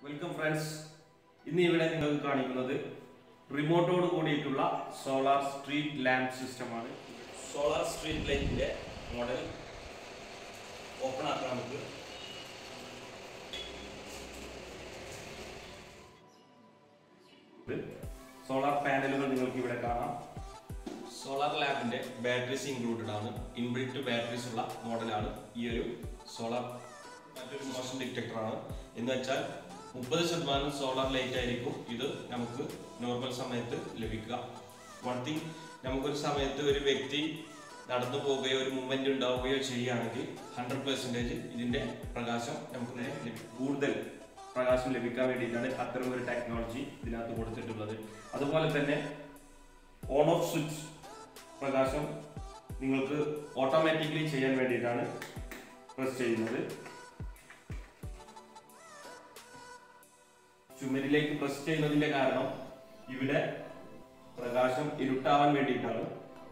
Welcome friends ഇന്ന് ഇവിടെ നിങ്ങൾക്ക് കാണിക്കുന്നത് റിമോട്ടോട് കൂടിയിട്ടുള്ള സോളാർ സ്ട്രീറ്റ് ലാമ്പ് സിസ്റ്റമാണ് സോളാർ സ്ട്രീറ്റ് ലൈറ്റിന്റെ മോഡൽ ഓപ്പൺ ആക്കാം നമുക്ക് സോളാർ പാനലുകൾ നിങ്ങൾക്ക് ഇവിടെ കാണാം സോളാർ ലാബിന്റെ ബാറ്ററീസ് ഇൻക്ലൂഡഡ് ആണ് ഇൻബിൽറ്റ് ബാറ്ററീസ് ഉള്ള മോഡലാണ് ഈ ഒരു സോളാർ മറ്റൊരു മോഷൻ ഡിറ്റക്ടർ ആണ് എന്ന് വെച്ചാൽ മുപ്പത് ശതമാനം സോളാർ ലൈറ്റ് ആയിരിക്കും ഇത് നമുക്ക് നോർമൽ സമയത്ത് ലഭിക്കുക വൺ തിങ് നമുക്കൊരു സമയത്ത് ഒരു വ്യക്തി നടന്നു പോവുകയോ ഒരു മൂവ്മെന്റ് ഉണ്ടാവുകയോ ചെയ്യുകയാണെങ്കിൽ ഹൺഡ്രഡ് പെർസെൻറ്റേജ് ഇതിന്റെ പ്രകാശം നമുക്ക് നേരെ ലഭിക്കും. കൂടുതൽ പ്രകാശം ലഭിക്കാൻ വേണ്ടിയിട്ടാണ് അത്തരം ഒരു ടെക്നോളജി ഇതിനകത്ത് കൊടുത്തിട്ടുള്ളത് അതുപോലെ തന്നെ ഓൺ ഓഫ് സ്വിച്ച് പ്രകാശം നിങ്ങൾക്ക് ഓട്ടോമാറ്റിക്കലി ചെയ്യാൻ വേണ്ടിയിട്ടാണ് പ്രസ് ചെയ്യുന്നത് ചുമരിലേക്ക് പ്രസ് ചെയ്യുന്നതിന്റെ കാരണം ഇവിടെ പ്രകാശം ഇരുട്ടാവാൻ വേണ്ടിയിട്ടാണ്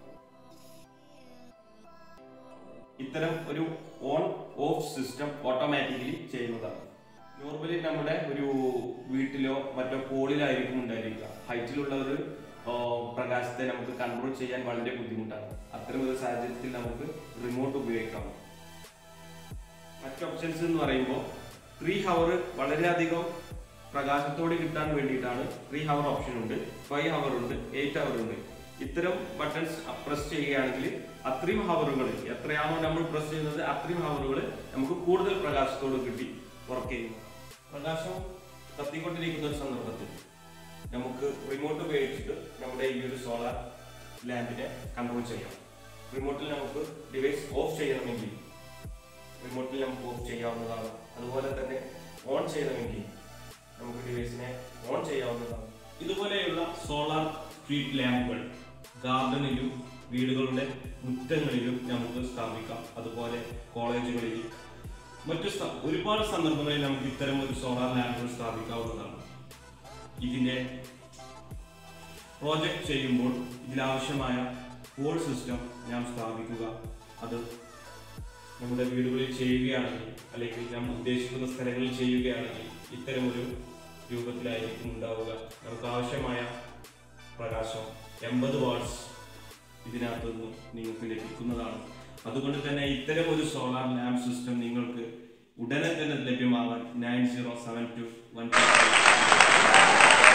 ഇത്തരം ഒരു ഓൺ ഓഫ് സിസ്റ്റം ഓട്ടോമാറ്റിക്കലി ചെയ്യുന്നതാണ് നോർമലി നമ്മുടെ ഒരു വീട്ടിലോ മറ്റോ പോളിലായിരിക്കും ഉണ്ടായിരിക്കുക ഹൈറ്റിലുള്ള ഒരു ആ, പ്രകാശത്തെ നമുക്ക് കൺട്രോൾ ചെയ്യാൻ വളരെ ബുദ്ധിമുട്ടാണ് അത്തരം ഒരു സാഹചര്യത്തിൽ നമുക്ക് റിമോട്ട് ഉപയോഗിക്കാം മറ്റ് ഓപ്ഷൻസ് എന്ന് പറയുമ്പോൾ ത്രീ ഹവർ വളരെയധികം പ്രകാശത്തോടെ കിട്ടാൻ വേണ്ടിയിട്ടാണ് ത്രീ ഹവർ ഓപ്ഷൻ ഉണ്ട് ഫൈവ് ഹവർ ഉണ്ട് എയ്റ്റ് ഹവർ ഉണ്ട് ഇത്തരം ബട്ടൺസ് പ്രസ് ചെയ്യുകയാണെങ്കിൽ അത്രയും ഹവറുകൾ എത്രയാണോ നമ്മൾ പ്രസ് ചെയ്യുന്നത് അത്രയും ഹവറുകൾ നമുക്ക് കൂടുതൽ പ്രകാശത്തോട് കിട്ടി വർക്ക് ചെയ്യുന്നു പ്രകാശം കത്തിക്കൊണ്ടിരിക്കുന്ന ഒരു സന്ദർഭത്തിൽ നമുക്ക് റിമോട്ട് ഉപയോഗിച്ചിട്ട് നമ്മുടെ ഈ ഒരു സോളാർ ലാമ്പിനെ കൺട്രോൾ ചെയ്യാം റിമോട്ടിൽ നമുക്ക് ഡിവൈസ് ഓഫ് ചെയ്യണമെങ്കിൽ റിമോട്ടിൽ നമുക്ക് ഓഫ് ചെയ്യാവുന്നതാണ് അതുപോലെ തന്നെ ഓൺ ചെയ്യണമെങ്കിൽ നമുക്ക് ഡിവൈസിനെ ഓൺ ചെയ്യാവുന്നതാണ് ഇതുപോലെയുള്ള സോളാർ സ്ട്രീറ്റ് ലാമ്പുകൾ ഗാർഡനിലും വീടുകളുടെ മുറ്റങ്ങളിലും നമുക്ക് സ്ഥാപിക്കാം അതുപോലെ കോളേജുകളിൽ മറ്റു സ്ഥ- ഒരുപാട് സന്ദർഭങ്ങളിൽ നമുക്ക് ഇത്തരം ഒരു സോളാർ ലാമ്പുകൾ സ്ഥാപിക്കാവുന്നതാണ് ഇതിന്റെ പ്രോജക്റ്റ് ചെയ്യുമ്പോൾ ഇതിലാവശ്യമായ പോൾ സിസ്റ്റം നാം സ്ഥാപിക്കുക അത് നമ്മുടെ വീടുകളിൽ ചെയ്യുകയാണെങ്കിൽ അല്ലെങ്കിൽ നാം ഉദ്ദേശിക്കുന്ന സ്ഥലങ്ങളിൽ ചെയ്യുകയാണെങ്കിൽ ഇത്തരം ഒരു രൂപത്തിലായിരിക്കും ഉണ്ടാവുക നമുക്ക് ആവശ്യമായ പ്രകാശം എൺപത് വാട്ട്സ് ഇതിനകത്തു നിന്നും നിങ്ങൾക്ക് ലഭിക്കുന്നതാണ് അതുകൊണ്ട് തന്നെ ഇത്തരം ഒരു സോളാർ ലാമ്പ് സിസ്റ്റം നിങ്ങൾക്ക് ഉടനെ തന്നെ ലഭ്യമാകാൻ nine zero seven two one